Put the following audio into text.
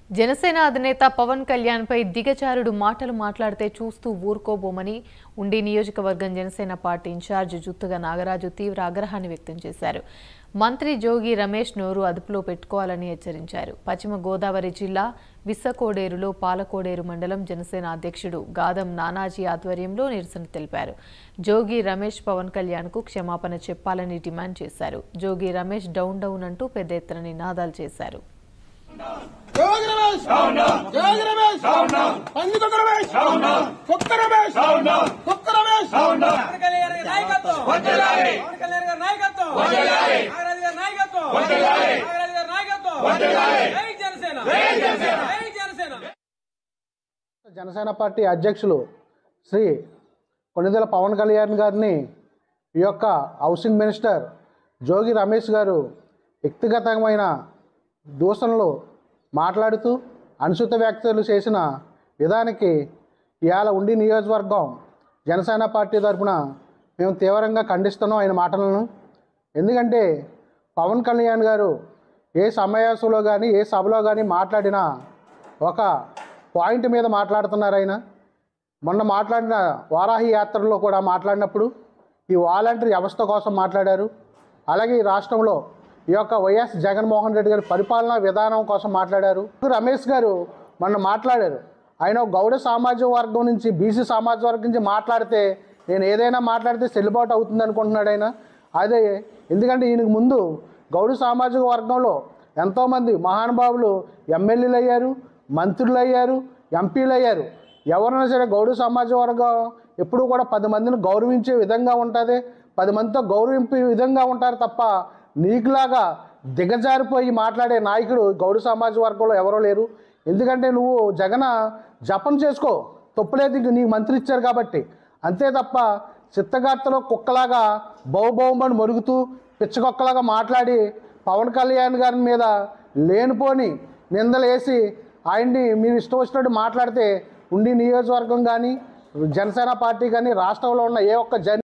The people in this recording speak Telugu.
జనసేన అధినేత పవన్ కళ్యాణ్పై దిగజారుడు మాటలు మాట్లాడితే చూస్తూ ఊరుకోబోమని ఉండి నియోజకవర్గం జనసేన పార్టీ ఇన్ఛార్జ్ జుత్తుగా నాగరాజు తీవ్ర ఆగ్రహాన్ని వ్యక్తం చేశారు మంత్రి జోగి రమేష్ నోరు అదుపులో పెట్టుకోవాలని హెచ్చరించారు పశ్చిమ గోదావరి జిల్లా విస్సకోడేరులో పాలకోడేరు మండలం జనసేన అధ్యక్షుడు గాదం నానాజీ ఆధ్వర్యంలో నిరసన తెలిపారు జోగి రమేష్ పవన్ కళ్యాణ్కు క్షమాపణ చెప్పాలని డిమాండ్ చేశారు జోగి రమేష్ డౌన్ డౌన్ అంటూ పెద్ద ఎత్తున నినాదాలు చేశారు జోగి రమేష్ జోగి రమేష్ పందికొక్క రమేష్ కుక్క రమేష్ కుక్క రమేష్ పవన్ కళ్యాణ్ గారి నాయకత్వం పవన్ కళ్యాణ్ గారి నాయకత్వం నాగరాజు గారి నాయకత్వం నాగరాజు గారి నాయకత్వం జై జనసేన జై జనసేన జనసేన పార్టీ అధ్యక్షులు శ్రీ కొణిదెల పవన్ కళ్యాణ్ గారిని ఈ యొక్క హౌసింగ్ మినిస్టర్ జోగి రమేష్ గారు వ్యక్తిగతమైన దూషణలు మాట్లాడుతూ అనుచిత వ్యాఖ్యలు చేసిన విధానికి ఇవాళ ఉండి నియోజకవర్గం జనసేన పార్టీ తరఫున మేము తీవ్రంగా ఖండిస్తున్నాం ఆయన మాటలను ఎందుకంటే పవన్ కళ్యాణ్ గారు ఏ సమావేశంలో కానీ ఏ సభలో కానీ మాట్లాడినా ఒక పాయింట్ మీద మాట్లాడుతున్నారు ఆయన మొన్న మాట్లాడిన వారాహి యాత్రలో కూడా మాట్లాడినప్పుడు ఈ వాలంటరీ వ్యవస్థ కోసం మాట్లాడారు అలాగే ఈ రాష్ట్రంలో ఈ యొక్క వైఎస్ జగన్మోహన్ రెడ్డి గారి పరిపాలనా విధానం కోసం మాట్లాడారు రమేష్ గారు మొన్న మాట్లాడారు ఆయన ఒక గౌడ సామాజిక వర్గం నుంచి బీసీ సామాజిక వర్గం నుంచి మాట్లాడితే నేను ఏదైనా మాట్లాడితే చెల్లుబాటు అవుతుంది అనుకుంటున్నాడు ఆయన అదే ఎందుకంటే ఈయనకు ముందు గౌడ సామాజిక వర్గంలో ఎంతోమంది మహానుభావులు ఎమ్మెల్యేలు అయ్యారు మంత్రులు అయ్యారు ఎంపీలు అయ్యారు ఎవరైనా సరే గౌడ సమాజ వర్గం ఎప్పుడూ కూడా పది మందిని గౌరవించే విధంగా ఉంటుంది పది మందితో గౌరవింపే విధంగా ఉంటారు తప్ప నీకులాగా దిగజారిపోయి మాట్లాడే నాయకుడు గౌడ సమాజ వర్గంలో ఎవరో లేరు ఎందుకంటే నువ్వు జగన జపం చేసుకో తప్పులేదు ఇంక నీకు మంత్రి ఇచ్చారు కాబట్టి అంతే తప్ప చిత్తగార్తలో కుక్కలాగా బౌబౌమని మరుగుతూ పిచ్చకొక్కలాగా మాట్లాడి పవన్ కళ్యాణ్ గారి మీద లేనిపోని నిందలు వేసి ఆయన్ని మీరు ఇష్టం వచ్చినట్టు మాట్లాడితే ఉండి నియోజకవర్గం కానీ జనసేన పార్టీ కానీ రాష్ట్రంలో ఉన్న ఏ ఒక్క జన్